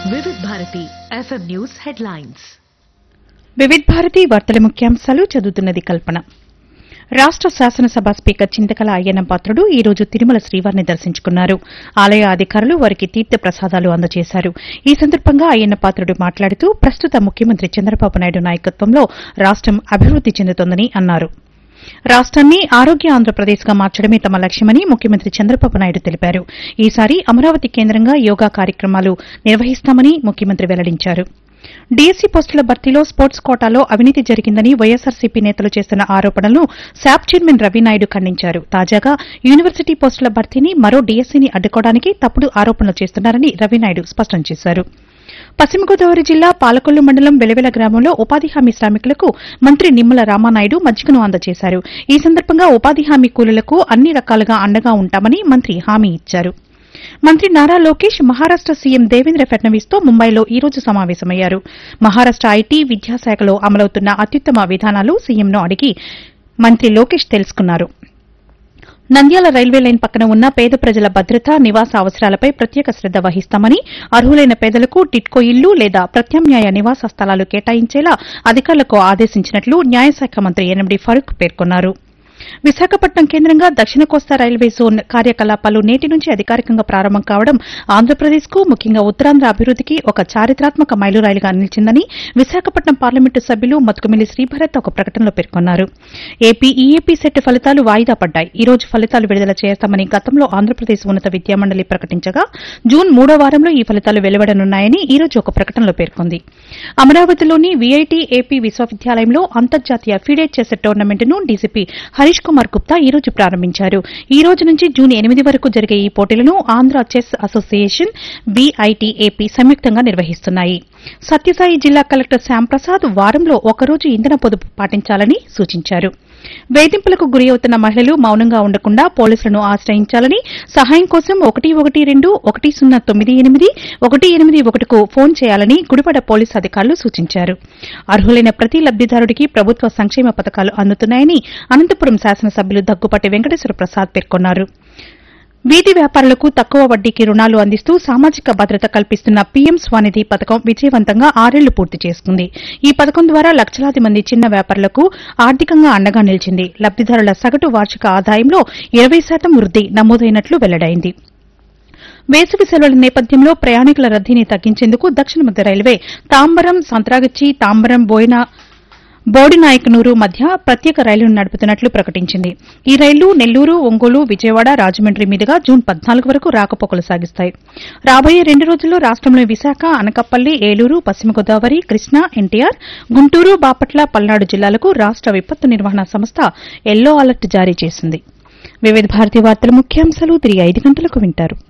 వివిధ Bharati FM news headlines Vividh Bharati వార్తల ముఖ్యాంశాలు చదువుతున్నది కల్పన రాష్ట శాసనసభ స్పీకర్ చింతకల అయ్యన్న పాత్రుడు ఈ రోజు తిరుమల శ్రీవారిని దర్శించుకున్నారు ఆలయ అధికారులు వారికి తీర్థ ప్రసాదాలు అందజేశారు ఈ సందర్భంగా అయ్యన్న పాత్రుడు మాట్లాడుతూ ప్రస్తుత ముఖ్యమంత్రి చంద్రబాబు నాయుడు నాయకత్వంలో రాష్టం అభివృద్ది చెందుతోందని అన్నారు రాష్ట్రాన్ని ఆరోగ్య ఆంధ్రప్రదేశ్గా మార్చడమే తమ లక్ష్యమని ముఖ్యమంత్రి చంద్రబాబు నాయుడు తెలిపారు ఈసారి అమరావతి కేంద్రంగా యోగా కార్యక్రమాలు నిర్వహిస్తామని ముఖ్యమంత్రి వెల్లడించారు డీఎస్సీ పోస్టుల భర్తీలో స్పోర్ట్స్ కోటాలో అవినీతి జరిగిందని వైఎస్సార్సీపీ నేతలు చేస్తున్న ఆరోపణలను శాప్ చైర్మన్ రవినాయుడు ఖండించారు తాజాగా యూనివర్సిటీ పోస్టుల భర్తీని మరో డీఎస్సీని అడ్డుకోవడానికి తప్పుడు ఆరోపణలు చేస్తున్నారని రవినాయుడు స్పష్టం చేశారు పశ్చిమ గోదావరి జిల్లా పాలకొల్లు మండలం వెలవెల గ్రామంలో ఉపాధి హామీ శ్రామికులకు మంత్రి నిమ్మల రామానాయుడు మజ్జిగను అందజేశారు ఈ సందర్భంగా ఉపాధి హామీ కూలీలకు అన్ని రకాలుగా అండగా ఉంటామని మంత్రి హామీ ఇచ్చారు మంత్రి నారా లోకేష్ మహారాష్ట సీఎం దేవేంద్ర ఫడ్నవీస్ తో ముంబైలో ఈ రోజు సమావేశమయ్యారు మహారాష్ట ఐటీ విద్యాశాఖలో అమలవుతున్న అత్యుత్తమ విధానాలు సీఎంను అడిగి మంత్రి లోకేష్ తెలుసుకున్నారు నంద్యాల రైల్వే లైన్ పక్కన ఉన్న పేద ప్రజల భద్రత నివాస అవసరాలపై ప్రత్యేక శ్రద్ద వహిస్తామని అర్హులైన పేదలకు టిట్కో ఇల్లు లేదా ప్రత్యామ్నాయ నివాస స్థలాలు కేటాయించేలా అధికారులకు ఆదేశించినట్లు న్యాయశాఖ మంత్రి ఎన్ఎండి ఫరూక్ పేర్కొన్నారు విశాఖపట్నం కేంద్రంగా దక్షిణ కోస్తా రైల్వే జోన్ కార్యకలాపాలు నేటి నుంచి అధికారికంగా ప్రారంభం కావడం ఆంధ్రప్రదేశ్కు ముఖ్యంగా ఉత్తరాంధ్ర అభివృద్దికి ఒక చారిత్రాత్మక మైలురాయిగా నిలిచిందని విశాఖపట్నం పార్లమెంటు సభ్యులు మతుకుమిల్లి శ్రీభరత్ ఒక ప్రకటనలో పేర్కొన్నారు ఏపీ ఈఏపీ సెట్ ఫలితాలు వాయిదా పడ్డాయి ఈ రోజు ఫలితాలు విడుదల చేస్తామని గతంలో ఆంధ్రప్రదేశ్ ఉన్నత విద్యామండలి ప్రకటించగా జూన్ మూడో వారంలో ఈ ఫలితాలు వెలువడనున్నాయని ఈ రోజు ఒక ప్రకటనలో పేర్కొంది అమరావతిలోని వీఐటీ ఏపీ విశ్వవిద్యాలయంలో అంతర్జాతీయ ఫీడే చెస్ టోర్నమెంట్ను డీసీపీ హరీష్ కుమార్ గుప్తా ఈ రోజు ప్రారంభించారు ఈ రోజు నుంచి జూన్ ఎనిమిది వరకు జరిగే ఈ పోటీలను ఆంధ్ర చెస్ అసోసియేషన్ బీఐటీఏపీ సంయుక్తంగా నిర్వహిస్తున్నాయి సత్యసాయి జిల్లా కలెక్టర్ శ్యాంప్రసాద్ వారంలో ఒకరోజు ఇంధన పొదుపు పాటించాలని సూచించారు వేధింపులకు గురి అవుతున్న మహిళలు మౌనంగా ఉండకుండా పోలీసులను ఆశ్రయించాలని సహాయం కోసం ఒకటి ఒకటి రెండు ఒకటి సున్నా తొమ్మిది ఎనిమిది ఒకటి ఎనిమిది ఒకటికు ఫోన్ చేయాలని గుడివాడ పోలీసు అధికారులు సూచించారు అర్హులైన ప్రతి లబ్దిదారుడికి ప్రభుత్వ సంక్షేమ పథకాలు అందుతున్నాయని అనంతపురం శాసనసభ్యులు దగ్గుపాటి వెంకటేశ్వర ప్రసాద్ పేర్కొన్నారు వీధి వ్యాపారులకు తక్కువ వడ్డీకి రుణాలు అందిస్తూ సామాజిక భద్రత కల్పిస్తున్న పీఎం స్వానిధి పథకం విజయవంతంగా ఆరేళ్లు పూర్తి చేసుకుంది ఈ పథకం ద్వారా లక్షలాది మంది చిన్న వ్యాపారులకు ఆర్థికంగా అండగా నిలిచింది లబ్దిదారుల సగటు వార్షిక ఆదాయంలో ఇరవై శాతం వృద్ది నమోదైనట్లు వెల్లడైంది వేసవి సెలవుల నేపథ్యంలో ప్రయాణికుల రద్దీని తగ్గించేందుకు దక్షిణ మధ్య రైల్వే తాంబరం సంత్రాగచ్చి తాంబరం బోయిన బోడినాయకనూరు మధ్య ప్రత్యేక రైలును నడుపుతున్నట్లు ప్రకటించింది ఈ రైళ్లు నెల్లూరు ఒంగోలు విజయవాడ రాజమండ్రి మీదుగా జూన్ పద్నాలుగు వరకు రాకపోకలు సాగిస్తాయి రాబోయే రెండు రోజుల్లో రాష్టంలోని విశాఖ అనకాపల్లి ఏలూరు పశ్చిమ గోదావరి కృష్ణా ఎన్టీఆర్ గుంటూరు బాపట్ల పల్నాడు జిల్లాలకు రాష్ట విపత్తు నిర్వహణ సంస్థ ఎల్లో అలర్ట్ జారీ చేసింది వివిధ భారతీయ వార్తల ముఖ్యాంశాలు తిరిగి ఐదు గంటలకు వింటారు